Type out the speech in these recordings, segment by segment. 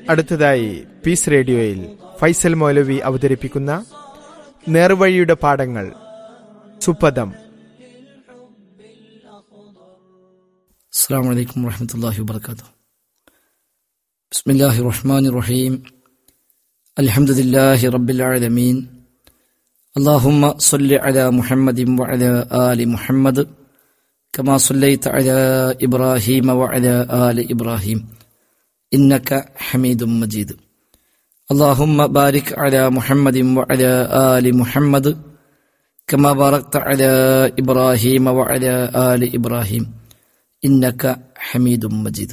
അടുത്തതായി പീസ് റേഡിയോയിൽ ഫൈസൽ മൗലവി അവതരിപ്പിക്കുന്ന നേർവഴിയുടെ പാഠങ്ങൾ സുപദം السلام عليكم ورحمة الله وبركاته بسم الله الرحمن الرحيم الحمد لله رب العالمين اللهم صل على محمد وعلى آل محمد كما صليت على إبراهيم وعلى آل إبراهيم إنك حميد مجيد اللهم بارك على محمد وعلى آل محمد كما باركت على إبراهيم وعلى آل إبراهيم ഇന്നക ഹമീദും മജീദ്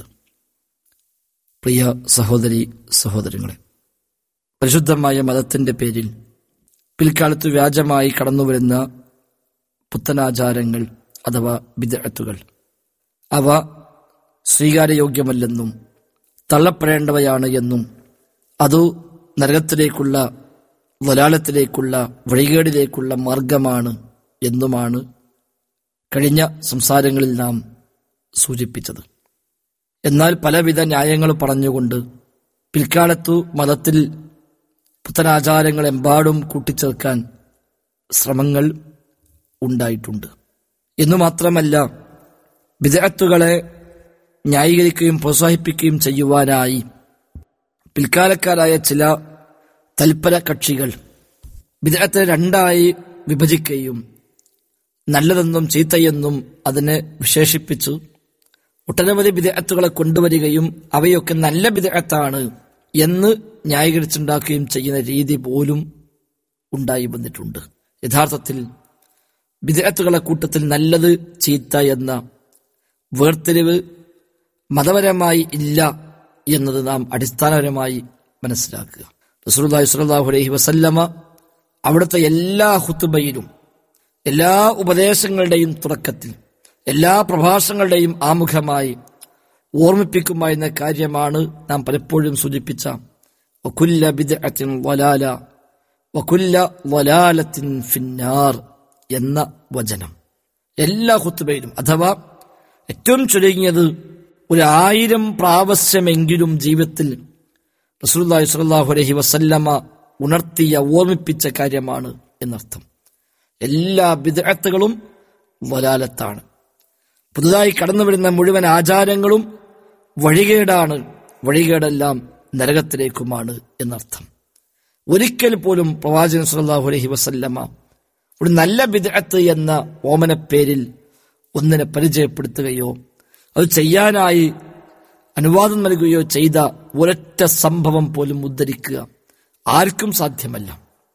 പ്രിയ സഹോദരി സഹോദരങ്ങളെ പരിശുദ്ധമായ മതത്തിന്റെ പേരിൽ പിൽക്കാലത്ത് വ്യാജമായി കടന്നുവരുന്ന പുത്തനാചാരങ്ങൾ അഥവാ വിദഗ്ധത്തുകൾ അവ സ്വീകാര്യയോഗ്യമല്ലെന്നും തള്ളപ്പെടേണ്ടവയാണ് എന്നും അതു നരകത്തിലേക്കുള്ള വലാലത്തിലേക്കുള്ള വഴികേടിലേക്കുള്ള മാർഗമാണ് എന്നുമാണ് കഴിഞ്ഞ സംസാരങ്ങളിൽ നാം സൂചിപ്പിച്ചത് എന്നാൽ പലവിധ ന്യായങ്ങൾ പറഞ്ഞുകൊണ്ട് പിൽക്കാലത്തു മതത്തിൽ പുത്തനാചാരങ്ങൾ എമ്പാടും കൂട്ടിച്ചേർക്കാൻ ശ്രമങ്ങൾ ഉണ്ടായിട്ടുണ്ട് എന്നു മാത്രമല്ല വിദഗ്ധത്തുകളെ ന്യായീകരിക്കുകയും പ്രോത്സാഹിപ്പിക്കുകയും ചെയ്യുവാനായി പിൽക്കാലക്കാരായ ചില തൽപര കക്ഷികൾ വിദഗ്ധത്തെ രണ്ടായി വിഭജിക്കുകയും നല്ലതെന്നും ചീത്തയെന്നും അതിനെ വിശേഷിപ്പിച്ചു ഒട്ടനവധി വിദഗ്ധത്തുകളെ കൊണ്ടുവരികയും അവയൊക്കെ നല്ല വിദഗ്ധത്താണ് എന്ന് ന്യായീകരിച്ചുണ്ടാക്കുകയും ചെയ്യുന്ന രീതി പോലും ഉണ്ടായി വന്നിട്ടുണ്ട് യഥാർത്ഥത്തിൽ വിദഗ്ധത്തുകളെ കൂട്ടത്തിൽ നല്ലത് ചീത്ത എന്ന വേർതിരിവ് മതപരമായി ഇല്ല എന്നത് നാം അടിസ്ഥാനപരമായി മനസ്സിലാക്കുക റസൂലുള്ളാഹി സ്വല്ലല്ലാഹു അലൈഹി വസല്ലമ അവിടുത്തെ എല്ലാ ഹുത്തുബയിലും എല്ലാ ഉപദേശങ്ങളുടെയും തുടക്കത്തിൽ എല്ലാ പ്രഭാഷണങ്ങളുടെയും ആമുഖമായി ഓർമ്മിപ്പിക്കുമായിരുന്ന കാര്യമാണ് നാം പലപ്പോഴും സൂചിപ്പിച്ച വകുല്ല ബിദ്അത്തിൻ വലാല വകുല്ല വലാലത്തിൻ ഫിന്നാർ എന്ന വചനം എല്ലാ ഹുത്തുബയിലും അഥവാ ഏറ്റവും ചുരുങ്ങിയത് ഒരു ആയിരം പ്രാവശ്യമെങ്കിലും ജീവിതത്തിൽ റസൂലുള്ളാഹി സ്വല്ലല്ലാഹു അലൈഹി വസല്ലമ ഉണർത്തിയ ഓർമ്മിപ്പിച്ച കാര്യമാണ് എന്നർത്ഥം എല്ലാ വിദഗ്ധകളും വലാലത്താണ് പുതുതായി കടന്നുവരുന്ന മുഴുവൻ ആചാരങ്ങളും വഴികേടാണ് വഴികേടെല്ലാം നരകത്തിലേക്കുമാണ് എന്നർത്ഥം ഒരിക്കൽ പോലും പ്രവാചകൻ സല്ലല്ലാഹു അലൈഹി വസല്ലമ ഒരു നല്ല വിദഗ്ധത്ത് എന്ന ഓമനപ്പേരിൽ ഒന്നിനെ പരിചയപ്പെടുത്തുകയോ അത് ചെയ്യാനായി അനുവാദം നൽകുകയോ ചെയ്ത ഒരൊറ്റ സംഭവം പോലും ഉദ്ധരിക്കുക ആർക്കും സാധ്യമല്ല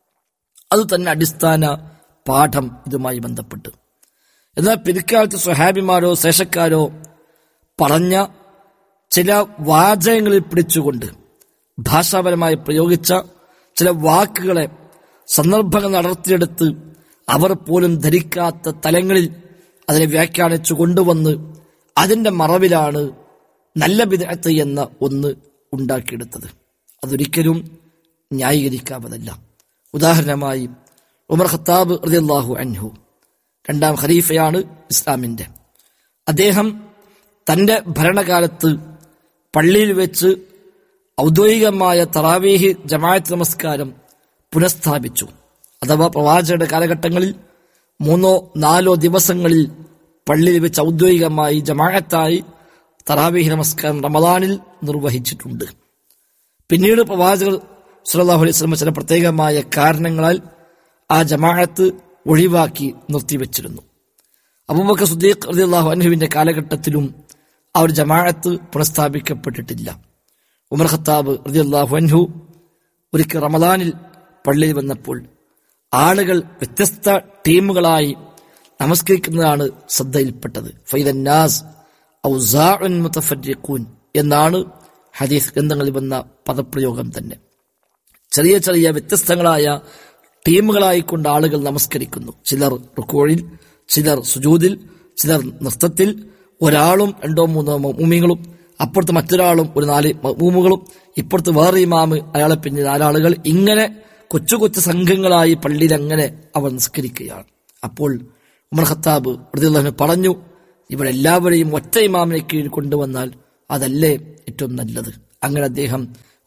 അത് തന്നെ അടിസ്ഥാന പാഠം ഇതുമായി ബന്ധപ്പെട്ട് എന്നാൽ പിൽക്കാലത്ത് സ്വഹാബിമാരോ ശേഷക്കാരോ പറഞ്ഞ ചില വാചകങ്ങളിൽ പിടിച്ചുകൊണ്ട് ഭാഷാപരമായി പ്രയോഗിച്ച ചില വാക്കുകളെ സന്ദർഭങ്ങൾ നടത്തിയെടുത്ത് അവർ പോലും ധരിക്കാത്ത തലങ്ങളിൽ അതിനെ വ്യാഖ്യാനിച്ചു കൊണ്ടുവന്ന് അതിന്റെ മറവിലാണ് നല്ല വിദഗ്ധ എന്ന ഒന്ന് ഉണ്ടാക്കിയെടുത്തത് അതൊരിക്കലും ന്യായീകരിക്കാവതല്ല ഉദാഹരണമായി ഉമർ ഖത്താബ് റളിയല്ലാഹു അൻഹു രണ്ടാം ഖലീഫയാണ് ഇസ്ലാമിന്റെ അദ്ദേഹം തന്റെ ഭരണകാലത്ത് പള്ളിയിൽ വെച്ച് ഔദ്യോഗികമായ തറാവീഹ് ജമാഅത്ത് നമസ്കാരം പുനഃസ്ഥാപിച്ചു അഥവാ പ്രവാചകരുടെ കാലഘട്ടങ്ങളിൽ മൂന്നോ നാലോ ദിവസങ്ങളിൽ പള്ളിയിൽ വെച്ച് ഔദ്യോഗികമായി ജമാഅത്തായി തറാവീഹ് നമസ്കാരം റമദാനിൽ നിർവഹിച്ചിട്ടുണ്ട് പിന്നീട് പ്രവാചകർ സുല്ലാഹു അലൈഹി സ്വലമ ചില പ്രത്യേകമായ കാരണങ്ങളാൽ ആ ജമാഅത്ത് ഒഴിവാക്കി നിർത്തിവെച്ചിരുന്നു അബൂബക്കർ സുദ്ദീഖ് റളിയല്ലാഹു അൻഹുവിന്റെ കാലഘട്ടത്തിലും ആ ഒരു ജമാഅത്ത് പുനഃസ്ഥാപിക്കപ്പെട്ടിട്ടില്ല ഉമർ ഖത്താബ് റളിയല്ലാഹു അൻഹു ഒരിക്കൽ റമദാനിൽ പള്ളിയിൽ വന്നപ്പോൾ ആളുകൾ വ്യത്യസ്ത ടീമുകളായി നമസ്കരിക്കുന്നതാണ് ശ്രദ്ധയിൽപ്പെട്ടത് ഫൈദന്നാസ് ഔസാഉൻ മുതഫരിഖൂൻ എന്നാണ് ഹദീസ് ഗ്രന്ഥങ്ങളിൽ വന്ന പദപ്രയോഗം തന്നെ ചെറിയ ചെറിയ വ്യത്യസ്തങ്ങളായ ടീമുകളായിക്കൊണ്ട് ആളുകൾ നമസ്കരിക്കുന്നു ചിലർ റുക്കോഴിൽ ചിലർ സുജൂദിൽ ചിലർ നൃത്തത്തിൽ ഒരാളും രണ്ടോ മൂന്നോ മൂമികളും അപ്പുറത്ത് മറ്റൊരാളും ഒരു നാല് മൂമുകളും ഇപ്പുറത്ത് വേറെ ഇമാമ് അയാളെ പിന്നെ നാലാളുകൾ ഇങ്ങനെ കൊച്ചു കൊച്ചു സംഘങ്ങളായി പള്ളിയിൽ അങ്ങനെ അവർ നിസ്കരിക്കുകയാണ് അപ്പോൾ ഉമർ ഖത്താബ് പ്രതിള്ളഹന് പറഞ്ഞു ഇവിടെ എല്ലാവരെയും ഒറ്റ ഇമാമിനെ കീഴിൽ കൊണ്ടുവന്നാൽ അതല്ലേ ഏറ്റവും നല്ലത് അങ്ങനെ അദ്ദേഹം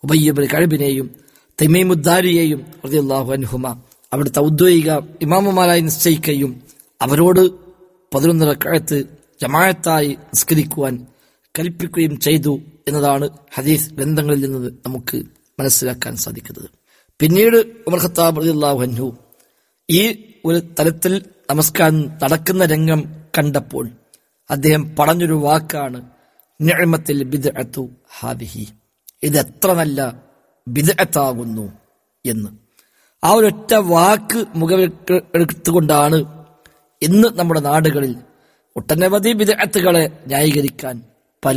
ഉബയ്യബിൻ കഴിബിനെയും തെമീമുദ്ദാരിയെയും റളിയല്ലാഹു അൻഹുമ അവിടുത്തെ ഔദ്യോഗിക ഇമാമുമാരായി നിശ്ചയിക്കുകയും അവരോട് പതിനൊന്ന് റക്കഴത്ത് ജമായത്തായി നിസ്കരിക്കുവാൻ കൽപ്പിക്കുകയും ചെയ്തു എന്നതാണ് ഹദീസ് ഗ്രന്ഥങ്ങളിൽ നിന്ന് നമുക്ക് മനസ്സിലാക്കാൻ സാധിക്കുന്നത് പിന്നീട് ഉമർ ഖത്താബ് റളിയല്ലാഹു അൻഹു ഈ ഒരു തലത്തിൽ നമസ്കാരം നടക്കുന്ന രംഗം കണ്ടപ്പോൾ അദ്ദേഹം പറഞ്ഞൊരു വാക്കാണ് നിഅമത്തിൽ ബിദ്അത്തു ഹാദിഹി ഇത് എത്ര നല്ല ബിദ്അത്താകുന്നു എന്ന് ആ ഒരൊറ്റ വാക്ക് മുഖമെടുത്തുകൊണ്ടാണ് ഇന്ന് നമ്മുടെ നാടുകളിൽ ഒട്ടനവധി ബിദ്അത്തുകളെ ന്യായീകരിക്കാൻ പല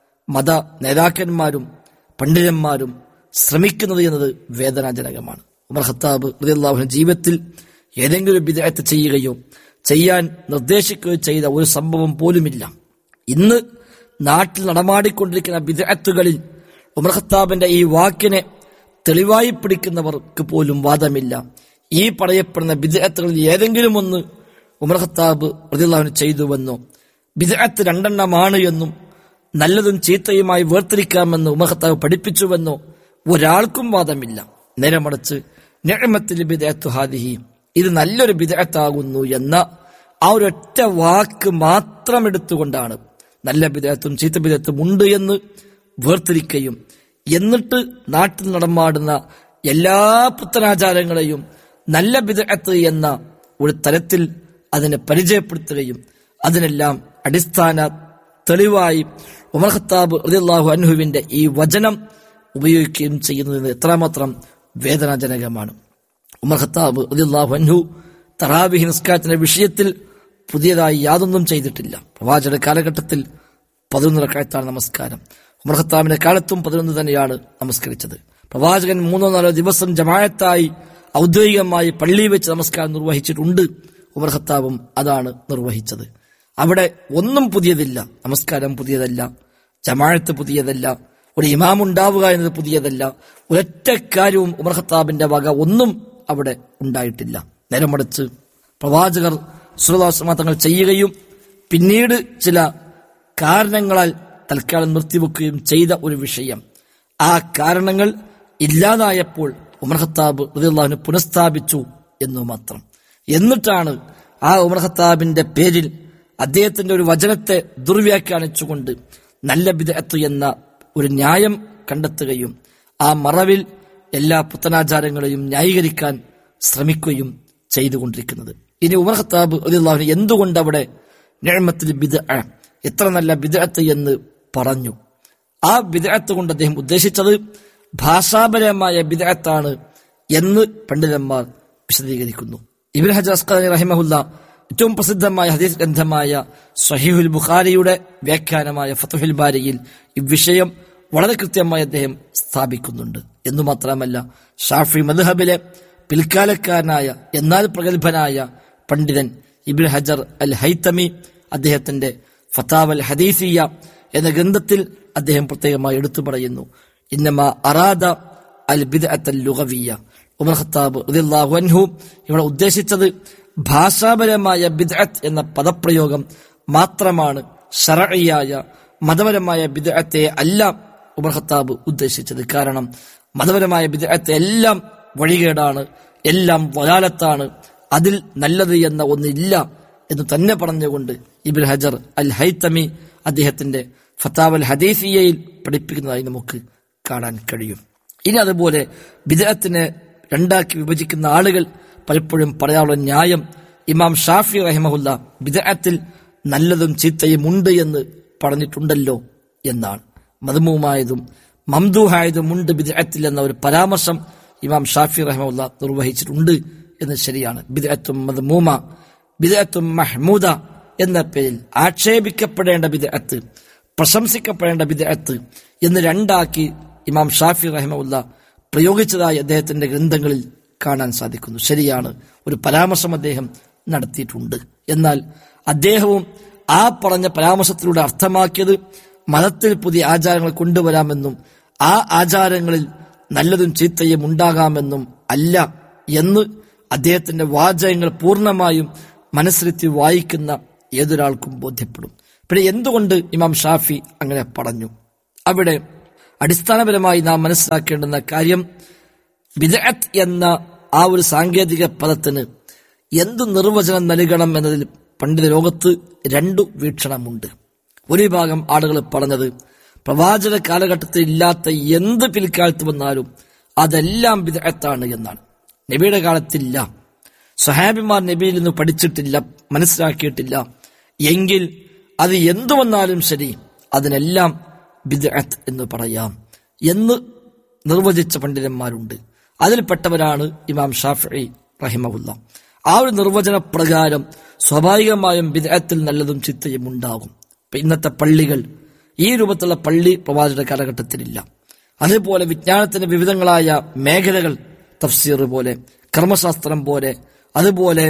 മത നേതാക്കന്മാരും പണ്ഡിതന്മാരും ശ്രമിക്കുന്നത് എന്നത് വേദനാജനകമാണ് ഉമർ ഖത്താബ് റളിയല്ലാഹു ജീവിതത്തിൽ ഏതെങ്കിലും ഒരു ബിദ്അത്ത് ചെയ്യുകയോ ചെയ്യാൻ നിർദ്ദേശിക്കുകയോ ചെയ്ത ഒരു സംഭവം പോലുമില്ല ഇന്ന് നാട്ടിൽ നടമാടിക്കൊണ്ടിരിക്കുന്ന ബിദ്അത്തുകളിൽ ഉമർ ഖത്താബിന്റെ ഈ വാക്കിനെ തെളിവായി പിടിക്കുന്നവർക്ക് പോലും വാദമില്ല ഈ പറയപ്പെടുന്ന ബിദ്അത്തുകളിൽ ഏതെങ്കിലും ഒന്ന് ഉമർ ഖത്താബ് റളിയല്ലാഹു ചെയ്തുവെന്നോ ബിദ്അത്ത് രണ്ടെണ്ണമാണ് എന്നും നല്ലതും ചീത്തയുമായി വേർതിരിക്കാമെന്ന് ഉമർ ഖത്താബ് പഠിപ്പിച്ചുവെന്നോ ഒരാൾക്കും വാദമില്ല നേരെ മറിച്ച് നിഅമത്തിൽ ബിദ്അത്തു ഹാദിഹി ഇത് നല്ലൊരു ബിദ്അത്താകുന്നു എന്ന ആ ഒരൊറ്റ വാക്ക് മാത്രം എടുത്തുകൊണ്ടാണ് നല്ല ബിദഅത്തും ചീത്ത ബിദഅത്തും ഉണ്ട് എന്ന് വേർതിരിക്കുകയും എന്നിട്ട് നാട്ടിൽ നടമാടുന്ന എല്ലാ പുത്തനാചാരങ്ങളെയും നല്ല ബിദഅത്ത് എന്ന ഒരു തരത്തിൽ അതിനെ പരിചയപ്പെടുത്തുകയും അതിനെല്ലാം അടിസ്ഥാന തെളിവായി ഉമർ ഖത്താബ് റളിയല്ലാഹു അൻഹുവിന്റെ ഈ വചനം ഉപയോഗിക്കുകയും ചെയ്യുന്നത് എത്രമാത്രം വേദനാജനകമാണ് ഉമർ ഖത്താബ് റളിയല്ലാഹു അൻഹു തറാവിഹി നിസ്കാരത്തിന്റെ വിഷയത്തിൽ പുതിയതായി യാതൊന്നും ചെയ്തിട്ടില്ല പ്രവാചക കാലഘട്ടത്തിൽ പതിനൊന്ന് റക്കായത്താണ് നമസ്കാരം ഉമർ ഖത്താബിന്റെ കാലത്തും പതിനൊന്ന് തന്നെയാണ് നമസ്കരിച്ചത് പ്രവാചകൻ മൂന്നോ നാലോ ദിവസം ജമായത്തായി ഔദ്യോഗികമായി പള്ളിയിൽ വെച്ച് നമസ്കാരം നിർവഹിച്ചിട്ടുണ്ട് ഉമർ ഖത്താബും അതാണ് നിർവഹിച്ചത് അവിടെ ഒന്നും പുതിയതില്ല നമസ്കാരം പുതിയതല്ല ജമാഅത്ത് പുതിയതല്ല ഒരു ഇമാം ഉണ്ടാവുക എന്നത് പുതിയതല്ല ഒരൊറ്റ കാര്യവും ഉമർ ഖത്താബിന്റെ വക ഒന്നും അവിടെ ഉണ്ടായിട്ടില്ല നേരമടച്ച് പ്രവാചകർ സുരദാസമ തങ്ങൾ ചെയ്യുകയും പിന്നീട് ചില കാരണങ്ങളാൽ തൽക്കാലം നിർത്തിവെക്കുകയും ചെയ്ത ഒരു വിഷയം ആ കാരണങ്ങൾ ഇല്ലാതായപ്പോൾ ഉമർ ഖത്താബ് റളിയല്ലാഹു പുനഃസ്ഥാപിച്ചു എന്നു മാത്രം എന്നിട്ടാണ് ആ ഉമർ ഖത്താബിന്റെ പേരിൽ അദ്ദേഹത്തിന്റെ ഒരു വചനത്തെ ദുർവ്യാഖ്യാനിച്ചുകൊണ്ട് നല്ല ബിദഅത്ത് എന്ന ഒരു ന്യായം കണ്ടെത്തുകയും ആ മറവിൽ എല്ലാ പുത്തനാചാരങ്ങളെയും ന്യായീകരിക്കാൻ ശ്രമിക്കുകയും ചെയ്തുകൊണ്ടിരിക്കുന്നത് ഇനി ഉമർ ഖത്താബ് റളിയല്ലാഹു എന്തുകൊണ്ട് അവിടെ നിഅമത്തിൽ ബിദ്അ എത്ര നല്ല ബിദ്അത്ത് എന്ന് പറഞ്ഞു ആ ബിദ്അത്ത് കൊണ്ട് അദ്ദേഹം ഉദ്ദേശിച്ചത് ഭാഷാപരമായ ബിദ്അത്താണ് എന്ന് പണ്ഡിതന്മാർ വിശദീകരിക്കുന്നു ഇബ്ൻ ഹജർ അസ്ഖലാനി റഹിമഹുല്ല ഏറ്റവും പ്രസിദ്ധമായ ഹദീസ് ഗ്രന്ഥമായ സഹീഹുൽ ബുഖാരിയുടെ വ്യാഖ്യാനമായ ഫതുഹുൽ ബാരിയിൽ ഈ വിഷയം വളരെ കൃത്യമായി അദ്ദേഹം സ്ഥാപിക്കുന്നുണ്ട് എന്നു മാത്രമല്ല ഷാഫി മദ്ഹബിലെ പിൽക്കാലക്കാരനായ എന്നാൽ പ്രഗത്ഭനായ പണ്ഡിതൻ ഇബിൻ ഹജർ അൽ ഹൈത്തമി അദ്ദേഹത്തിന്റെ ഫതാവ് അൽ ഹദീസിയ എന്ന ഗ്രന്ഥത്തിൽ അദ്ദേഹം പ്രത്യേകമായി എടുത്തു പറയുന്നു ഇന്നമ അറാദ അൽ ബിദ്അത്ത് അൽ ലുഗവിയ ഉമർ ഖത്താബ് റളിയല്ലാഹു അൻഹു ഇവിടെ ഉദ്ദേശിച്ചത് ഭാഷാപരമായ ബിദ്അത്ത് എന്ന പദപ്രയോഗം മാത്രമാണ് ഷറഇയായ മതപരമായ ബിദ്അത്തെ അല്ല ഉമർ ഖത്താബ് ഉദ്ദേശിച്ചത് കാരണം മതപരമായ ബിദ്അത്ത് എല്ലാം വഴികേടാണ് എല്ലാം വലാലത്താണ് അതിൽ നല്ലത് എന്ന ഒന്നില്ല എന്ന് തന്നെ പറഞ്ഞുകൊണ്ട് ഇബിൻ ഹജർ അൽ ഹൈത്തമി അദ്ദേഹത്തിന്റെ ഫത്താവ് അൽ ഹദീസിയയിൽ പഠിപ്പിക്കുന്നതായി നമുക്ക് കാണാൻ കഴിയും ഇനി അതുപോലെ ബിദഅത്തിനെ രണ്ടാക്കി വിഭജിക്കുന്ന ആളുകൾ പലപ്പോഴും പറയാനുള്ള ന്യായം ഇമാം ഷാഫി റഹിമഹുല്ല ബിദഅത്തിൽ നല്ലതും ചീത്തയും ഉണ്ട് എന്ന് പറഞ്ഞിട്ടുണ്ടല്ലോ എന്നാണ് മതമുമായതും മംദൂഹായതും ഉണ്ട് ബിദഅത്തിൽ എന്ന ഒരു പരാമർശം ഇമാം ഷാഫി റഹ്മുല്ല നിർവഹിച്ചിട്ടുണ്ട് എന്ന് ശരിയാണ് ബിദഅത്തും മദ്മൂമ ബിദഅത്തും മഹ്മൂദ എന്ന പേരിൽ ആക്ഷേപിക്കപ്പെടേണ്ട ബിദഅത്ത് പ്രശംസിക്കപ്പെടേണ്ട ബിദഅത്ത് എന്ന് രണ്ടാക്കി ഇമാം ഷാഫി റഹ്മുല്ല പ്രയോഗിച്ചതായി അദ്ദേഹത്തിന്റെ ഗ്രന്ഥങ്ങളിൽ കാണാൻ സാധിക്കുന്നു ശരിയാണ് ഒരു പരാമർശം അദ്ദേഹം നടത്തിയിട്ടുണ്ട് എന്നാൽ അദ്ദേഹവും ആ പറഞ്ഞ പരാമർശത്തിലൂടെ അർത്ഥമാക്കിയത് മതത്തിൽ പുതിയ ആചാരങ്ങൾ കൊണ്ടുവരാമെന്നും ആ ആചാരങ്ങളിൽ നല്ലതും ചീത്തയും ഉണ്ടാകാമെന്നും അല്ല എന്ന് അദ്ദേഹത്തിന്റെ വാചകങ്ങൾ പൂർണ്ണമായും മനസ്സിലെത്തി വായിക്കുന്ന ഏതൊരാൾക്കും ബോധ്യപ്പെടും പിന്നെ എന്തുകൊണ്ട് ഇമാം ഷാഫി അങ്ങനെ പറഞ്ഞു അവിടെ അടിസ്ഥാനപരമായി നാം മനസ്സിലാക്കേണ്ടുന്ന കാര്യം ബിദഅത്ത് എന്ന ആ ഒരു സാങ്കേതിക പദത്തിന് എന്ത് നിർവചനം നൽകണം എന്നതിൽ പണ്ഡിത ലോകത്ത് രണ്ടു വീക്ഷണമുണ്ട് ഒരു വിഭാഗം ആളുകൾ പറഞ്ഞത് പ്രവാചക കാലഘട്ടത്തിൽ ഇല്ലാത്ത എന്ത് പിൽക്കാലത്ത് വന്നാലും അതെല്ലാം ബിദഅത്താണ് എന്നാണ് നബിയുടെ കാലത്തില്ല സഹാബിമാർ നബിയിൽ നിന്ന് പഠിച്ചിട്ടില്ല മനസ്സിലാക്കിയിട്ടില്ല എങ്കിൽ അത് എന്തു വന്നാലും ശരി അതിനെല്ലാം ബിദ്അത്ത് എന്ന് പറയാം എന്ന് നിർവചിച്ച പണ്ഡിതന്മാരുണ്ട് അതിൽപ്പെട്ടവരാണ് ഇമാം ഷാഫി റഹിമവുല്ല ആ ഒരു നിർവചന പ്രകാരം സ്വാഭാവികമായും ബിദ്അത്തിൽ നല്ലതും ചിത്തയും ഉണ്ടാകും ഇപ്പൊ ഇന്നത്തെ പള്ളികൾ ഈ രൂപത്തിലുള്ള പള്ളി പ്രവാചക കാലഘട്ടത്തിലില്ല അതേപോലെ വിജ്ഞാനത്തിന്റെ വിവിധങ്ങളായ മേഖലകൾ തഫ്സീർ പോലെ കർമ്മശാസ്ത്രം പോലെ അതുപോലെ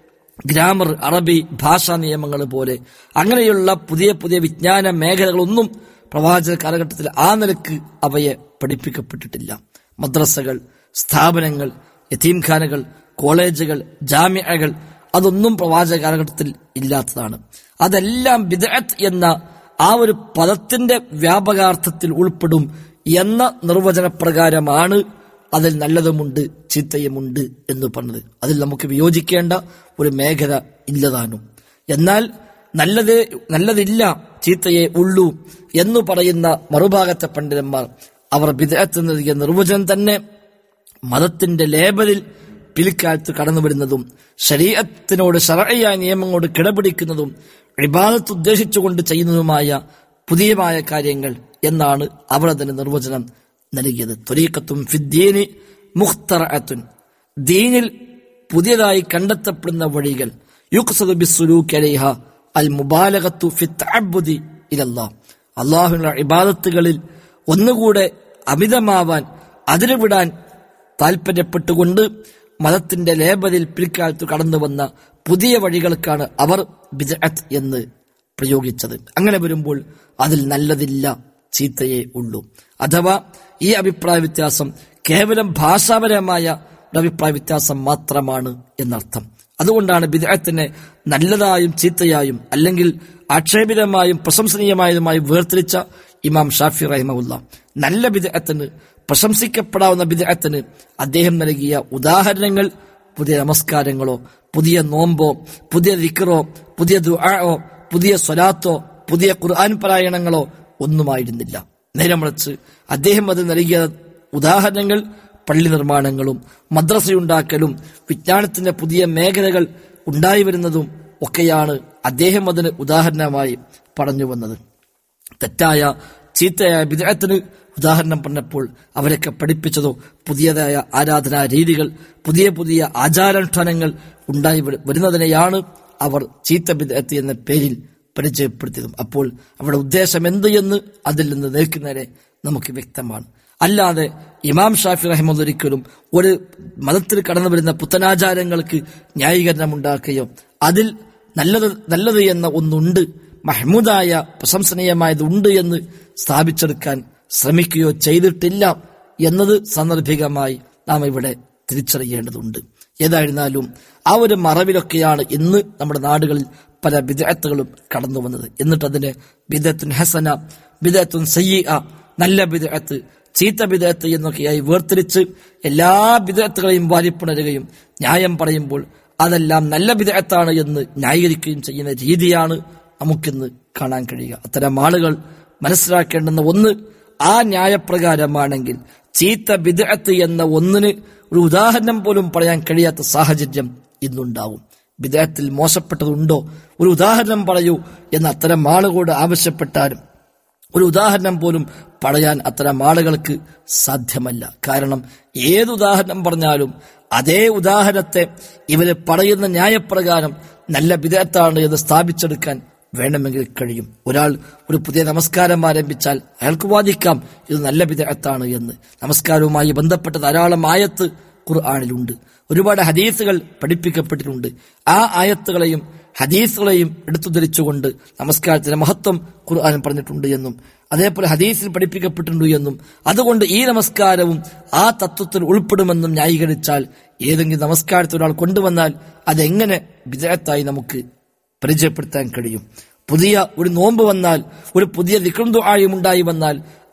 ഗ്രാമർ അറബി ഭാഷാ നിയമങ്ങൾ പോലെ അങ്ങനെയുള്ള പുതിയ പുതിയ വിജ്ഞാന മേഖലകളൊന്നും പ്രവാചക കാലഘട്ടത്തിൽ ആ നിലക്ക് അവയെ പഠിപ്പിക്കപ്പെട്ടിട്ടില്ല മദ്രസകൾ സ്ഥാപനങ്ങൾ യതീംഖാനകൾ കോളേജുകൾ ജാമ്യകൾ അതൊന്നും പ്രവാചക കാലഘട്ടത്തിൽ ഇല്ലാത്തതാണ് അതെല്ലാം ബിദഅത്ത് എന്ന ആ ഒരു പദത്തിന്റെ വ്യാപകാർത്ഥത്തിൽ ഉൾപ്പെടും എന്ന നിർവചന പ്രകാരമാണ് അതിൽ നല്ലതുമുണ്ട് ചീത്തയുമുണ്ട് എന്ന് പറഞ്ഞത് അതിൽ നമുക്ക് വിയോജിക്കേണ്ട ഒരു മേഖല ഇല്ലതാനും എന്നാൽ നല്ലത് നല്ലതില്ല ചീത്തയെ ഉള്ളൂ എന്ന് പറയുന്ന മറുഭാഗത്തെ പണ്ഡിതന്മാർ അവർ വിദഗ്ധ നൽകിയ നിർവചനം തന്നെ മതത്തിന്റെ ലേബലിൽ പിൽക്കാലത്ത് കടന്നു വരുന്നതും ശരീരത്തിനോട് ശരയായ നിയമങ്ങളോട് കിടപിടിക്കുന്നതും ഇബാദത്ത് ഉദ്ദേശിച്ചുകൊണ്ട് ചെയ്യുന്നതുമായ പുതിയമായ കാര്യങ്ങൾ എന്നാണ് അവർ അതിന് നിർവചനം നൽകിയത് ത്വരീക്കത്തും ഫിദ്ദീന് മുഖ്തറഅത്തുൻ ദീനിൽ പുതിയതായി കണ്ടെത്തപ്പെടുന്ന വഴികൾ യുക്സദു ബിസ്സുലൂക്ക് അലൈഹ അൽ മുബാലകത്തു ഫി തഅബ്ബുദി ഇലല്ലാഹ് അള്ളാഹുവിനുള്ള ഇബാദത്തുകളിൽ ഒന്നുകൂടെ അമിതമാവാൻ അതിന് വിടാൻ താൽപര്യപ്പെട്ടുകൊണ്ട് മതത്തിന്റെ ലേബലിൽ പിൽക്കാലത്ത് കടന്നു വന്ന പുതിയ വഴികൾക്കാണ് അവർ ബിജഅത്ത് എന്ന് പ്രയോഗിച്ചത് അങ്ങനെ വരുമ്പോൾ അതിൽ നല്ലതില്ല ചീത്തയേ ഉള്ളൂ അഥവാ ഈ അഭിപ്രായ വ്യത്യാസം കേവലം ഭാഷാപരമായ ഒരു അഭിപ്രായ വ്യത്യാസം മാത്രമാണ് എന്നർത്ഥം അതുകൊണ്ടാണ് ബിദഅത്തിനെ നല്ലതായും ചീത്തയായും അല്ലെങ്കിൽ ആക്ഷേപിതമായും പ്രശംസനീയമായതുമായി വേർതിരിച്ച ഇമാം ഷാഫി റഹിമുല്ല നല്ല ബിദഅത്തിന് പ്രശംസിക്കപ്പെടാവുന്ന ബിദഅത്തിന് അദ്ദേഹം നൽകിയ ഉദാഹരണങ്ങൾ പുതിയ നമസ്കാരങ്ങളോ പുതിയ നോമ്പോ പുതിയ ദിക്റോ പുതിയ ദുആഓ പുതിയ സ്വലാത്തോ പുതിയ ഖുർആൻ പാരായണങ്ങളോ ഒന്നുമായിരുന്നില്ല നേരെ മറിച്ച് അദ്ദേഹം അത് നൽകിയ ഉദാഹരണങ്ങൾ പള്ളി നിർമ്മാണങ്ങളും മദ്രസയുണ്ടാക്കലും വിജ്ഞാനത്തിന്റെ പുതിയ മേഖലകൾ ഉണ്ടായി വരുന്നതും ഒക്കെയാണ് അദ്ദേഹം അതിന് ഉദാഹരണമായി പറഞ്ഞു വന്നത് തെറ്റായ ചീത്തയായ വിദേഹത്തിന് ഉദാഹരണം പറഞ്ഞപ്പോൾ അവരൊക്കെ പഠിപ്പിച്ചതോ പുതിയതായ ആരാധനാ രീതികൾ പുതിയ പുതിയ ആചാരാനുഷ്ഠാനങ്ങൾ ഉണ്ടായി വരു- വരുന്നതിനെയാണ് അവർ ചീത്ത ബിദഅത്ത് എന്ന പേരിൽ പരിചയപ്പെടുത്തിയതും അപ്പോൾ അവരുടെ ഉദ്ദേശം എന്ത് എന്ന് അതിൽ നിന്ന് നിൽക്കുന്നവരെ നമുക്ക് വ്യക്തമാണ് അല്ലാതെ ഇമാം ഷാഫി റഹ്മദ് ഒരിക്കലും ഒരു മതത്തിൽ കടന്നു വരുന്ന പുത്തനാചാരങ്ങൾക്ക് ന്യായീകരണം ഉണ്ടാക്കുകയോ അതിൽ നല്ലത് നല്ലത് എന്ന ഒന്നുണ്ട് മഹ്മൂദായ പ്രശംസനീയമായത് ഉണ്ട് എന്ന് സ്ഥാപിച്ചെടുക്കാൻ ശ്രമിക്കുകയോ ചെയ്തിട്ടില്ല എന്നത് സാന്ദർഭികമായി നാം ഇവിടെ തിരിച്ചറിയേണ്ടതുണ്ട് ഏതായിരുന്നാലും ആ ഒരു മറവിലൊക്കെയാണ് ഇന്ന് നമ്മുടെ നാടുകളിൽ പല വിദഗ്ധകളും കടന്നു വന്നത് എന്നിട്ട് അതിന് ബിദത്തുൻ ഹസന ബിദത്തുൻ സയ്യ നല്ല ബിദഅത്ത് ചീത്ത ബിദഅത്ത് എന്നൊക്കെയായി വേർതിരിച്ച് എല്ലാ ബിദഅത്തുകളെയും വാരിപ്പുണരുകയും ന്യായം പറയുമ്പോൾ അതെല്ലാം നല്ല ബിദഅത്താണ് എന്ന് ന്യായീകരിക്കുകയും ചെയ്യുന്ന രീതിയാണ് നമുക്കിന്ന് കാണാൻ കഴിയുക അത്തരം ആളുകൾ മനസ്സിലാക്കേണ്ടുന്ന ഒന്ന് ആ ന്യായപ്രകാരമാണെങ്കിൽ ചീത്ത ബിദഅത്ത് എന്ന ഒന്നിന് ഒരു ഉദാഹരണം പോലും പറയാൻ കഴിയാത്ത സാഹചര്യം ഇന്നുണ്ടാവും ബിദഅത്തിൽ മോശപ്പെട്ടതുണ്ടോ ഒരു ഉദാഹരണം പറയൂ എന്ന് അത്തരം ആളുകളോട് ആവശ്യപ്പെട്ടാലും ഒരു ഉദാഹരണം പോലും പറയാൻ അത്തരം ആളുകൾക്ക് സാധ്യമല്ല കാരണം ഏത് ഉദാഹരണം പറഞ്ഞാലും അതേ ഉദാഹരണത്തെ ഇവര് പറയുന്ന ന്യായപ്രകാരം നല്ല വിദഗ്ധാണ് എന്ന് സ്ഥാപിച്ചെടുക്കാൻ വേണമെങ്കിൽ കഴിയും ഒരാൾ ഒരു പുതിയ നമസ്കാരം ആരംഭിച്ചാൽ അയാൾക്ക് വാദിക്കാം ഇത് നല്ല വിദഗ്ധാണ് എന്ന് നമസ്കാരവുമായി ബന്ധപ്പെട്ട ധാരാളം ആയത്ത് ഖുർആാനിലുണ്ട് ഒരുപാട് ഹദീസുകൾ പഠിപ്പിക്കപ്പെട്ടിട്ടുണ്ട് ആ ആയത്തുകളെയും ഹദീസുകളെയും എടുത്തു ധരിച്ചുകൊണ്ട് നമസ്കാരത്തിന്റെ മഹത്വം ഖുർആൻ പറഞ്ഞിട്ടുണ്ട് എന്നും അതേപോലെ ഹദീസിൽ പഠിപ്പിക്കപ്പെട്ടിട്ടുണ്ട് എന്നും അതുകൊണ്ട് ഈ നമസ്കാരവും ആ തത്വത്തിൽ ഉൾപ്പെടുമെന്നും ന്യായീകരിച്ചാൽ ഏതെങ്കിലും നമസ്കാരത്തിൽ ഒരാൾ കൊണ്ടുവന്നാൽ അതെങ്ങനെ വിജയത്തായി നമുക്ക് പരിചയപ്പെടുത്താൻ കഴിയും പുതിയ ഒരു നോമ്പ് വന്നാൽ ഒരു പുതിയ വിക്രം ദുആയും ഉണ്ടായി വന്നാൽ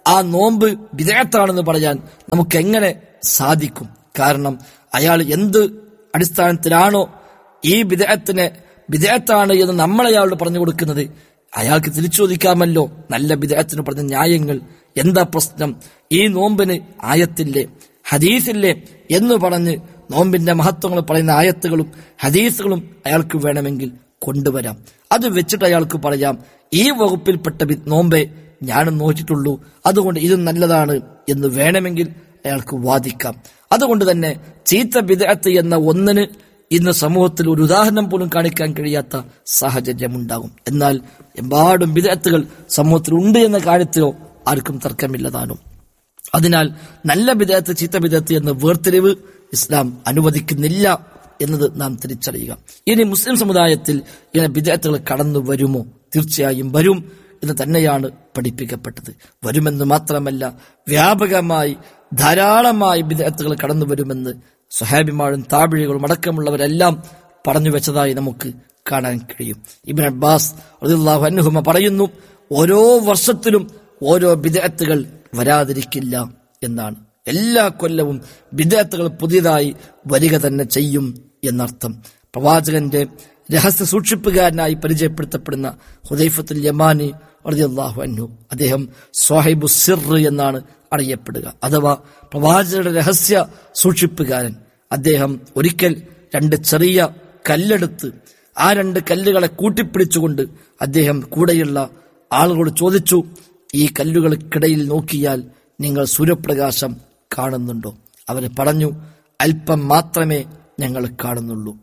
ആ നോമ്പ് വിദേഹത്താണെന്ന് പറയാൻ നമുക്ക് എങ്ങനെ സാധിക്കും കാരണം അയാൾ എന്ത് അടിസ്ഥാനത്തിലാണോ ഈ വിദേഹത്തിനെ വിദേഹത്താണ് എന്ന് നമ്മൾ അയാളോട് പറഞ്ഞു കൊടുക്കുന്നത് അയാൾക്ക് തിരിച്ചു ചോദിക്കാമല്ലോ നല്ല വിദേഹത്തിന് പറഞ്ഞ ന്യായങ്ങൾ എന്താ പ്രശ്നം ഈ നോമ്പിന് ആയത്തില്ലേ ഹദീസില്ലേ എന്ന് പറഞ്ഞ് നോമ്പിന്റെ മഹത്വങ്ങൾ പറയുന്ന ആയത്തുകളും ഹദീസുകളും അയാൾക്ക് വേണമെങ്കിൽ കൊണ്ടുവരാം അത് വെച്ചിട്ട് അയാൾക്ക് പറയാം ഈ വകുപ്പിൽപ്പെട്ട വി- നോമ്പേ ഞാനും നോക്കിയിട്ടുള്ളൂ അതുകൊണ്ട് ഇത് നല്ലതാണ് എന്ന് വേണമെങ്കിൽ അയാൾക്ക് വാദിക്കാം അതുകൊണ്ട് തന്നെ ചീത്ത വിദഗ്ധ എന്ന ഒന്നിന് ഇന്ന് സമൂഹത്തിൽ ഒരു ഉദാഹരണം പോലും കാണിക്കാൻ കഴിയാത്ത സാഹചര്യമുണ്ടാകും എന്നാൽ എമ്പാടും വിദഗ്ധകൾ സമൂഹത്തിൽ ഉണ്ട് എന്ന കാര്യത്തിലോ ആർക്കും തർക്കമില്ലതാനും അതിനാൽ നല്ല വിദഗ്ധ ചീത്ത വിദഗ്ധ എന്ന വേർതിരിവ് ഇസ്ലാം അനുവദിക്കുന്നില്ല എന്നത് നാം തിരിച്ചറിയുക ഇനി മുസ്ലിം സമുദായത്തിൽ ഇങ്ങനെ വിദഗ്ധകൾ കടന്നു വരുമോ തീർച്ചയായും വരും എന്ന് തന്നെയാണ് പഠിപ്പിക്കപ്പെട്ടത് വരുമെന്ന് മാത്രമല്ല വ്യാപകമായി ധാരാളമായി വിദഗ്ധകൾ കടന്നു വരുമെന്ന് സുഹാബിമാരും താപിഴികളും അടക്കമുള്ളവരെല്ലാം പറഞ്ഞു വെച്ചതായി നമുക്ക് കാണാൻ കഴിയും ഇബിൻ അബ്ബാസ് റളിയല്ലാഹു അൻഹുമ പറയുന്നു ഓരോ വർഷത്തിലും ഓരോ വിദഗ്ധകൾ വരാതിരിക്കില്ല എന്നാണ് എല്ലാ കൊല്ലവും വിദഗ്ധകൾ പുതിയതായി വരിക തന്നെ ചെയ്യും എന്നർത്ഥം പ്രവാചകന്റെ രഹസ്യ സൂക്ഷിപ്പുകാരനായി പരിചയപ്പെടുത്തപ്പെടുന്ന ഹുദൈഫത്തുൽ യമാനി റളിയല്ലാഹു അൻഹു അദ്ദേഹം സ്വാഹിബു സിർ എന്നാണ് അറിയപ്പെടുക അഥവാ പ്രവാചകരുടെ രഹസ്യ സൂക്ഷിപ്പുകാരൻ അദ്ദേഹം ഒരിക്കൽ രണ്ട് ചെറിയ കല്ലെടുത്ത് ആ രണ്ട് കല്ലുകളെ കൂട്ടിപ്പിടിച്ചുകൊണ്ട് അദ്ദേഹം കൂടെയുള്ള ആളുകളോട് ചോദിച്ചു ഈ കല്ലുകൾക്കിടയിൽ നോക്കിയാൽ നിങ്ങൾ സൂര്യപ്രകാശം കാണുന്നുണ്ടോ അവർ പറഞ്ഞു അല്പം മാത്രമേ ഞങ്ങൾ കാണുന്നുള്ളൂ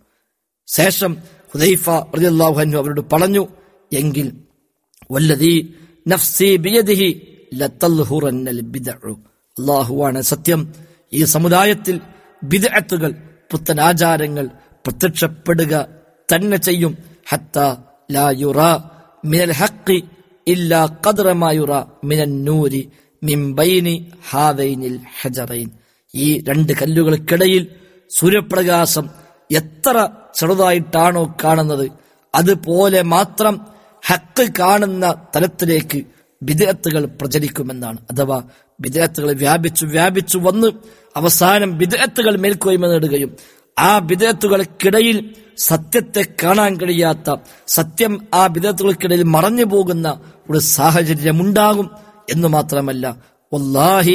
ശേഷം ഹുദൈഫ റളിയല്ലാഹു അൻഹു അവരോട് പറഞ്ഞു എങ്കിൽ വല്ലതീ നഫ്സി ബിയദിഹി ലതൽഹുറന്നൽ ബിദ്ഉ അല്ലാഹുവാണ് സത്യം ഈ സമുദായത്തിൽ ബിദ്അത്തുകൾ പുത്തൻ ആചാരങ്ങൾ പ്രത്യക്ഷപ്പെടുക തന്നെ ചെയ്യും ഹത്ത ലാ യുറാ മിനൽ ഹഖ് ഇല്ലാ ഖദ്റ മാ യുറാ മിനൻ നൂരി മിൻ ബൈനി ഹാദൈനിൽ ഹജറൈൻ ഈ രണ്ട് കല്ലുകൾക്കിടയിൽ സൂര്യപ്രകാശം എത്ര ചെറുതായിട്ടാണോ കാണുന്നത് അതുപോലെ മാത്രം ഹക്ക് കാണുന്ന തലത്തിലേക്ക് വിദഗ്ധകൾ പ്രചരിക്കുമെന്നാണ് അഥവാ വിദഗ്ധകൾ വ്യാപിച്ചു വ്യാപിച്ചു വന്ന് അവസാനം വിദഗ്ധകൾ മേൽക്കോയ്മ നേടുകയും ആ വിദഗ്ധകൾക്കിടയിൽ സത്യത്തെ കാണാൻ കഴിയാത്ത സത്യം ആ വിദഗ്ധകൾക്കിടയിൽ മറഞ്ഞു പോകുന്ന ഒരു സാഹചര്യമുണ്ടാകും എന്ന് മാത്രമല്ല വല്ലാഹി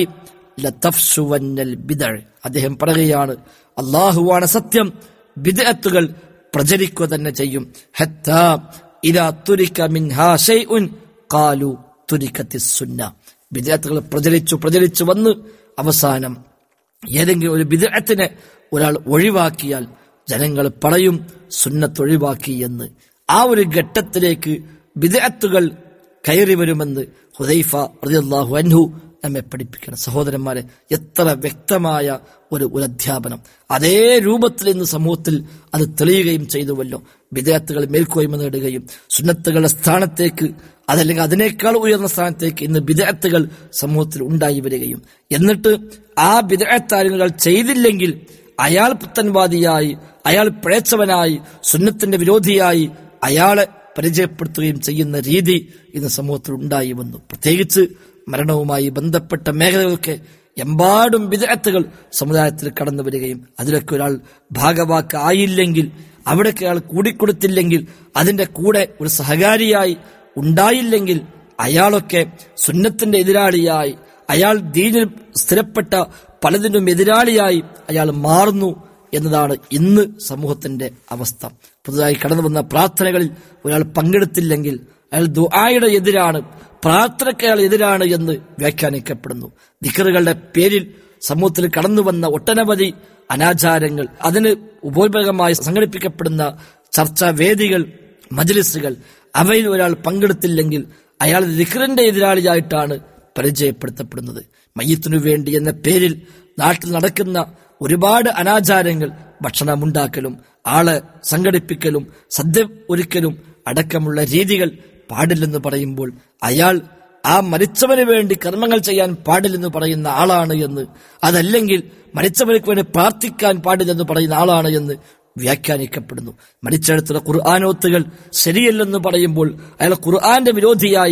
ലതഫ്സുവന്നൽ ബിദഅ് അദ്ദേഹം പറയുകയാണ് അള്ളാഹുവാണ് സത്യം ബിദഅത്തുകൾ പ്രചരിക്കുക തന്നെ ചെയ്യും ഹത്താ ഇദാ തുരിക മിൻഹാ ഷൈഉൻ ഖാലു തുരികത്തിസ് സുന്ന ബിദഅത്തുകൾ പ്രചരിച്ചു പ്രചരിച്ചു വന്ന് അവസാനം ഏതെങ്കിലും ഒരു ബിദഅത്തിനെ ഒരാൾ ഒഴിവാക്കിയാൽ ജനങ്ങൾ പറയും സുന്നത്ത് ഒഴിവാക്കി എന്ന് ആ ഒരു ഘട്ടത്തിലേക്ക് ബിദഅത്തുകൾ കയറി വരുമെന്ന് ഹുദൈഫ റളിയല്ലാഹു അൻഹു നമ്മെ പഠിപ്പിക്കണം സഹോദരന്മാരെ എത്ര വ്യക്തമായ ഒരു ഒരു അധ്യാപനം അതേ രൂപത്തിൽ ഇന്ന് സമൂഹത്തിൽ അത് തെളിയുകയും ചെയ്തുവല്ലോ വിദേഹത്തുകൾ മേൽക്കോയ്മ നേടുകയും സുന്നത്തുകളുടെ സ്ഥാനത്തേക്ക് അതല്ലെങ്കിൽ അതിനേക്കാൾ ഉയർന്ന സ്ഥാനത്തേക്ക് ഇന്ന് വിദേഹത്തുകൾ സമൂഹത്തിൽ ഉണ്ടായി വരികയും എന്നിട്ട് ആ വിദേഹത്താരങ്ങൾ ചെയ്തില്ലെങ്കിൽ അയാൾ പുത്തൻവാദിയായി അയാൾ പിഴച്ചവനായി സുന്നത്തിന്റെ വിരോധിയായി അയാളെ പരിചയപ്പെടുത്തുകയും ചെയ്യുന്ന രീതി ഇന്ന് സമൂഹത്തിൽ ഉണ്ടായി വന്നു പ്രത്യേകിച്ച് മരണവുമായി ബന്ധപ്പെട്ട മേഖലകളൊക്കെ എമ്പാടും വിദഗ്ധകൾ സമുദായത്തിൽ കടന്നു വരികയും അതിലൊക്കെ ഒരാൾ ഭാഗവാക്ക് ആയില്ലെങ്കിൽ അവിടേക്ക് അയാൾ കൂടിക്കൊടുത്തില്ലെങ്കിൽ അതിന്റെ കൂടെ ഒരു സഹകാരിയായി ഉണ്ടായില്ലെങ്കിൽ അയാളൊക്കെ സുന്നത്തിന്റെ എതിരാളിയായി അയാൾ ദീനിൽ സ്ഥിരപ്പെട്ട പലതിനും എതിരാളിയായി അയാൾ മാറുന്നു എന്നതാണ് ഇന്ന് സമൂഹത്തിന്റെ അവസ്ഥ പുതുതായി കടന്നു വന്ന പ്രാർത്ഥനകളിൽ ഒരാൾ പങ്കെടുത്തില്ലെങ്കിൽ അയാൾ ദുആയുടെ എതിരാണ് പ്രാർത്ഥനയ്ക്ക് അയാൾ എതിരാണ് എന്ന് വ്യാഖ്യാനിക്കപ്പെടുന്നു ദിക്കറുകളുടെ പേരിൽ സമൂഹത്തിൽ കടന്നു വന്ന ഒട്ടനവധി അനാചാരങ്ങൾ അതിന് ഉപോത്ഭകമായി സംഘടിപ്പിക്കപ്പെടുന്ന ചർച്ചാ വേദികൾ മജ്ലിസുകൾ അവയിൽ ഒരാൾ പങ്കെടുത്തില്ലെങ്കിൽ അയാൾ ദിക്കറിന്റെ എതിരാളിയായിട്ടാണ് പരിചയപ്പെടുത്തപ്പെടുന്നത് മയ്യത്തിനു വേണ്ടി എന്ന പേരിൽ നാട്ടിൽ നടക്കുന്ന ഒരുപാട് അനാചാരങ്ങൾ ഭക്ഷണമുണ്ടാക്കലും ആളെ സംഘടിപ്പിക്കലും സദ്യ ഒരുക്കലും അടക്കമുള്ള രീതികൾ പാടില്ലെന്ന് പറയുമ്പോൾ അയാൾ ആ മരിച്ചവന് വേണ്ടി കർമ്മങ്ങൾ ചെയ്യാൻ പാടില്ലെന്ന് പറയുന്ന ആളാണ് എന്ന് അതല്ലെങ്കിൽ മരിച്ചവർക്ക് വേണ്ടി പ്രാർത്ഥിക്കാൻ പാടില്ലെന്ന് പറയുന്ന ആളാണ് എന്ന് വ്യാഖ്യാനിക്കപ്പെടുന്നു മരിച്ചെടുത്തുള്ള ഖുർആാനോത്തുകൾ ശരിയല്ലെന്ന് പറയുമ്പോൾ അയാൾ ഖുർആന്റെ വിരോധിയായി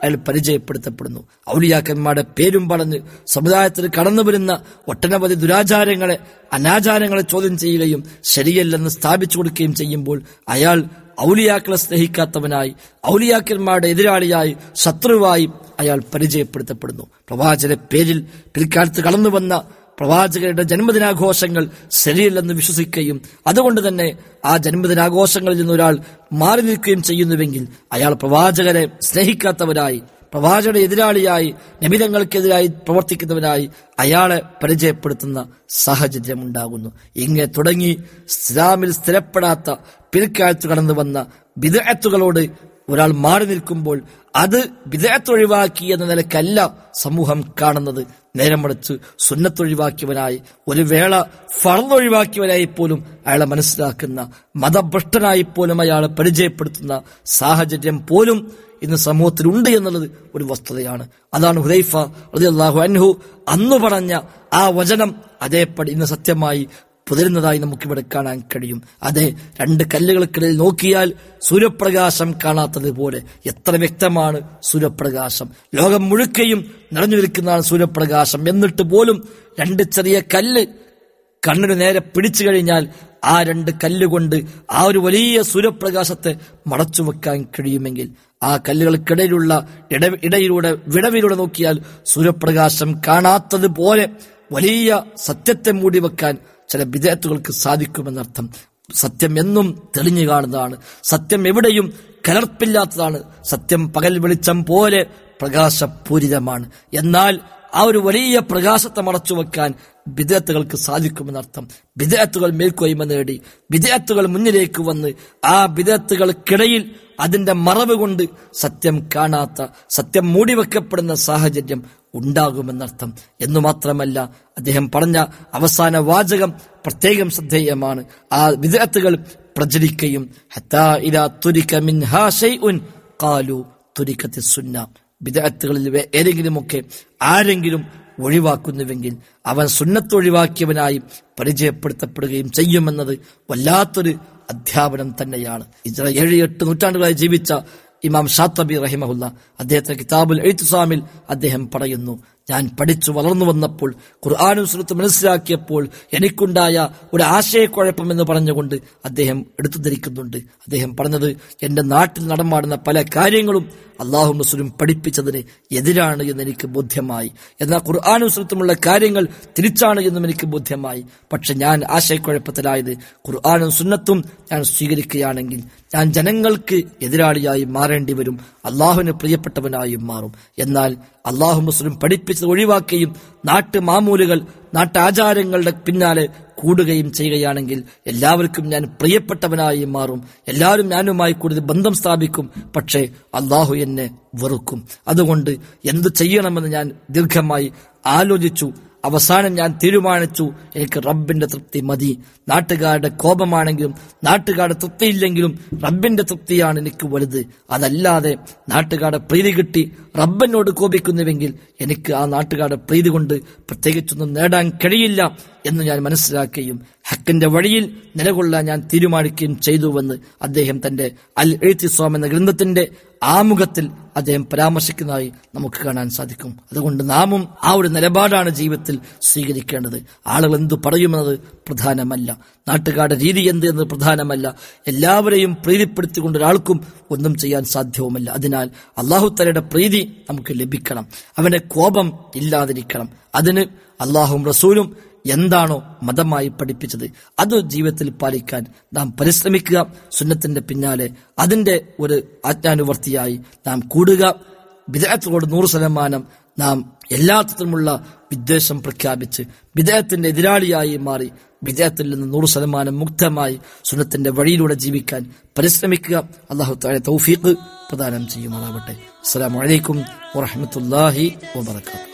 അയാൾ പരിചയപ്പെടുത്തപ്പെടുന്നു ഔലിയാക്കന്മാരുടെ പേരും പറഞ്ഞ് സമുദായത്തിൽ കടന്നു വരുന്ന ഒട്ടനവധി ദുരാചാരങ്ങളെ അനാചാരങ്ങളെ ചോദ്യം ചെയ്യുകയും ശരിയല്ലെന്ന് സ്ഥാപിച്ചു കൊടുക്കുകയും ചെയ്യുമ്പോൾ അയാൾ ഔലിയാക്കളെ സ്നേഹിക്കാത്തവനായി ഔലിയാക്കന്മാരുടെ എതിരാളിയായി ശത്രുവായി അയാൾ പരിചയപ്പെടുത്തപ്പെടുന്നു പ്രവാചക പേരിൽ പിൽക്കാലത്ത് കടന്നു വന്ന പ്രവാചകരുടെ ജന്മദിനാഘോഷങ്ങൾ ശരിയല്ലെന്ന് വിശ്വസിക്കുകയും അതുകൊണ്ട് തന്നെ ആ ജന്മദിനാഘോഷങ്ങളിൽ നിന്ന് ഒരാൾ മാറി നിൽക്കുകയും ചെയ്യുന്നുവെങ്കിൽ അയാൾ പ്രവാചകരെ സ്നേഹിക്കാത്തവരായി പ്രവാചകരുടെ എതിരാളിയായി നബിതങ്ങൾക്കെതിരായി പ്രവർത്തിക്കുന്നവനായി അയാളെ പരിചയപ്പെടുത്തുന്ന സാഹചര്യം ഉണ്ടാകുന്നു ഇങ്ങനെ തുടങ്ങി ഇസ്ലാമിൽ സ്ഥിരപ്പെടാത്ത പിൽക്കാലത്ത് കടന്നു വന്ന വിദഗ്ധകളോട് ഒരാൾ മാറി നിൽക്കുമ്പോൾ അത് വിദേഹത്തൊഴിവാക്കി എന്ന നിലക്കല്ല സമൂഹം കാണുന്നത് നേരം മറിച്ച് സുന്നത്തൊഴിവാക്കിയവനായി ഒരു വേള ഫറന്നൊഴിവാക്കിയവനായി പോലും അയാളെ മനസ്സിലാക്കുന്ന മതഭ്രഷ്ടനായി പോലും അയാളെ പരിചയപ്പെടുത്തുന്ന സാഹചര്യം പോലും ഇന്ന് സമൂഹത്തിലുണ്ട് എന്നുള്ളത് ഒരു വസ്തുതയാണ് അതാണ് ഹുദൈഫ റളിയല്ലാഹു അൻഹു അന്ന് പറഞ്ഞ ആ വചനം അതേപടി ഇന്ന് സത്യമായി പുതരുന്നതായി നമുക്കിവിടെ കാണാൻ കഴിയും അതെ രണ്ട് കല്ലുകൾക്കിടയിൽ നോക്കിയാൽ സൂര്യപ്രകാശം കാണാത്തതുപോലെ എത്ര വ്യക്തമാണ് സൂര്യപ്രകാശം ലോകം മുഴുക്കയും നിറഞ്ഞു നിൽക്കുന്നതാണ് സൂര്യപ്രകാശം എന്നിട്ട് പോലും രണ്ട് ചെറിയ കല്ല് കണ്ണിന് നേരെ പിടിച്ചു കഴിഞ്ഞാൽ ആ രണ്ട് കല്ലുകൊണ്ട് ആ ഒരു വലിയ സൂര്യപ്രകാശത്തെ മറച്ചു വെക്കാൻ കഴിയുമെങ്കിൽ ആ കല്ലുകൾക്കിടയിലുള്ള ഇട ഇടയിലൂടെ വിടവിലൂടെ നോക്കിയാൽ സൂര്യപ്രകാശം കാണാത്തതുപോലെ വലിയ സത്യത്തെ മൂടി വെക്കാൻ ചില വിദേഹത്തുകൾക്ക് സാധിക്കുമെന്നർത്ഥം സത്യം എന്നും തെളിഞ്ഞു കാണുന്നതാണ് സത്യം എവിടെയും കലർപ്പില്ലാത്തതാണ് സത്യം പകൽ വെളിച്ചം പോലെ പ്രകാശപൂരിതമാണ് എന്നാൽ ആ ഒരു വലിയ പ്രകാശത്തെ മറച്ചു വെക്കാൻ വിദേഹത്തുകൾക്ക് സാധിക്കുമെന്നർത്ഥം വിദേഹത്തുകൾ മേൽക്കോയ്മ നേടി വിദേഹത്തുകൾ മുന്നിലേക്ക് വന്ന് ആ വിദേഹത്തുകൾക്കിടയിൽ അതിന്റെ മറവ് കൊണ്ട് സത്യം കാണാത്ത സത്യം മൂടിവെക്കപ്പെടുന്ന സാഹചര്യം ഉണ്ടാകുമെന്നർത്ഥം എന്നു മാത്രമല്ല അദ്ദേഹം പറഞ്ഞ അവസാന വാചകം പ്രത്യേകം ശ്രദ്ധേയമാണ് ആ വിദഗ്ധകൾ പ്രചരിക്കുകയും ഹത്താ ഇലാ തുരിക മിൻഹാ ഷൈഉൻ ഖാലു തുരിക്കത്തി സുന്ന വിദഗ്ധകളിൽ ഏതെങ്കിലുമൊക്കെ ആരെങ്കിലും ഒഴിവാക്കുന്നുവെങ്കിൽ അവൻ സുന്നത്ത് ഒഴിവാക്കിയവനായി പരിചയപ്പെടുത്തപ്പെടുകയും ചെയ്യുമെന്നത് വല്ലാത്തൊരു അധ്യാപനം തന്നെയാണ് ഇത്ര ഏഴ് എട്ട് നൂറ്റാണ്ടുകളായി ജീവിച്ച ഇമാം ഷാത്തബി റഹിമഹുല്ല അദ്ദേഹത്തെ കിതാബുൽ എഴുത്തുസാമിൽ അദ്ദേഹം പറയുന്നു ഞാൻ പഠിച്ചു വളർന്നു വന്നപ്പോൾ ഖുർആാനും സുഹൃത്ത് മനസ്സിലാക്കിയപ്പോൾ എനിക്കുണ്ടായ ഒരു ആശയക്കുഴപ്പം എന്ന് പറഞ്ഞുകൊണ്ട് അദ്ദേഹം എടുത്തു ധരിക്കുന്നുണ്ട് അദ്ദേഹം പറഞ്ഞത് എന്റെ നാട്ടിൽ നടമാടുന്ന പല കാര്യങ്ങളും അള്ളാഹു മുസ്ലിം പഠിപ്പിച്ചതിന് എതിരാണ് എന്ന് എനിക്ക് ബോധ്യമായി എന്നാൽ ഖുർആാനും സുഹൃത്തുമുള്ള കാര്യങ്ങൾ തിരിച്ചാണ് എന്നും എനിക്ക് ബോധ്യമായി പക്ഷെ ഞാൻ ആശയക്കുഴപ്പത്തിലായത് ഖുർആാനും സുന്നത്തും ഞാൻ സ്വീകരിക്കുകയാണെങ്കിൽ ഞാൻ ജനങ്ങൾക്ക് എതിരാളിയായി മാറേണ്ടി വരും അള്ളാഹുവിന് പ്രിയപ്പെട്ടവനായും മാറും എന്നാൽ അള്ളാഹു മുസ്ലിം പഠിപ്പിച്ചത് ഒഴിവാക്കുകയും നാട്ടു മാമൂലുകൾ നാട്ടാചാരങ്ങളുടെ പിന്നാലെ കൂടുകയും ചെയ്യുകയാണെങ്കിൽ എല്ലാവർക്കും ഞാൻ പ്രിയപ്പെട്ടവനായി മാറും എല്ലാവരും ഞാനുമായി കൂടുതൽ ബന്ധം സ്ഥാപിക്കും പക്ഷേ അള്ളാഹു എന്നെ വെറുക്കും അതുകൊണ്ട് എന്തു ചെയ്യണമെന്ന് ഞാൻ ദീർഘമായി ആലോചിച്ചു അവസാനം ഞാൻ തീരുമാനിച്ചു എനിക്ക് റബ്ബിന്റെ തൃപ്തി മതി നാട്ടുകാരുടെ കോപമാണെങ്കിലും നാട്ടുകാരുടെ തൃപ്തിയില്ലെങ്കിലും റബ്ബിന്റെ തൃപ്തിയാണ് എനിക്ക് വലുത് അതല്ലാതെ നാട്ടുകാരുടെ പ്രീതി കിട്ടി റബ്ബിനോട് കോപിക്കുന്നുവെങ്കിൽ എനിക്ക് ആ നാട്ടുകാരുടെ പ്രീതി കൊണ്ട് പ്രത്യേകിച്ചൊന്നും നേടാൻ കഴിയില്ല എന്ന് ഞാൻ മനസ്സിലാക്കുകയും ഹക്കിന്റെ വഴിയിൽ നിലകൊള്ളാൻ ഞാൻ തീരുമാനിക്കുകയും ചെയ്തുവെന്ന് അദ്ദേഹം തന്റെ അൽ എഴുത്തിസ്വാം എന്ന ഗ്രന്ഥത്തിന്റെ ആമുഖത്തിൽ അദ്ദേഹം പരാമർശിക്കുന്നതായി നമുക്ക് കാണാൻ സാധിക്കും അതുകൊണ്ട് നാമും ആ ഒരു നിലപാടാണ് ജീവിതത്തിൽ സ്വീകരിക്കേണ്ടത് ആളുകൾ എന്തു പറയുമെന്നത് പ്രധാനമല്ല നാട്ടുകാരുടെ രീതി എന്ത് എന്നത് പ്രധാനമല്ല എല്ലാവരെയും പ്രീതിപ്പെടുത്തിക്കൊണ്ട് ഒരാൾക്കും ഒന്നും ചെയ്യാൻ സാധ്യവുമല്ല അതിനാൽ അള്ളാഹുത്തലയുടെ പ്രീതി നമുക്ക് ലഭിക്കണം അവന്റെ കോപം ഇല്ലാതിരിക്കണം അതിന് അള്ളാഹും റസൂലും എന്താണോ മതമായി പഠിപ്പിച്ചത് അത് ജീവിതത്തിൽ പാലിക്കാൻ നാം പരിശ്രമിക്കുക സുന്നത്തിന്റെ പിന്നാലെ അതിന്റെ ഒരു ആജ്ഞാനുവർത്തിയായി നാം കൂടുക വിദേഹത്തോട് നൂറ് ശതമാനം നാം എല്ലാത്തരത്തിലുമുള്ള വിദ്വേഷം പ്രഖ്യാപിച്ച് വിദേഹത്തിന്റെ എതിരാളിയായി മാറി വിദേഹത്തിൽ നിന്ന് നൂറ് ശതമാനം മുക്തമായി സുന്നത്തിന്റെ വഴിയിലൂടെ ജീവിക്കാൻ പരിശ്രമിക്കുക അള്ളാഹു താഴെ തൗഫീഖ് പ്രദാനം ചെയ്യുമാറാവട്ടെ അസ്സലാമു അലൈക്കും വറഹമത്തല്ലാഹി വബർക്കാത്തു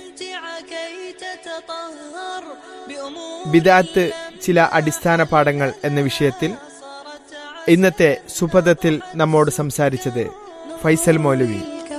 كي تتطهر بأمور ബിദാത്ത് ചില അടിസ്ഥാന പാഠങ്ങൾ എന്ന വിഷയത്തിൽ صارت ഇന്നത്തെ സുപഥത്തിൽ നമ്മോട് സംസാരിച്ചത് ഫൈസൽ മൗലവി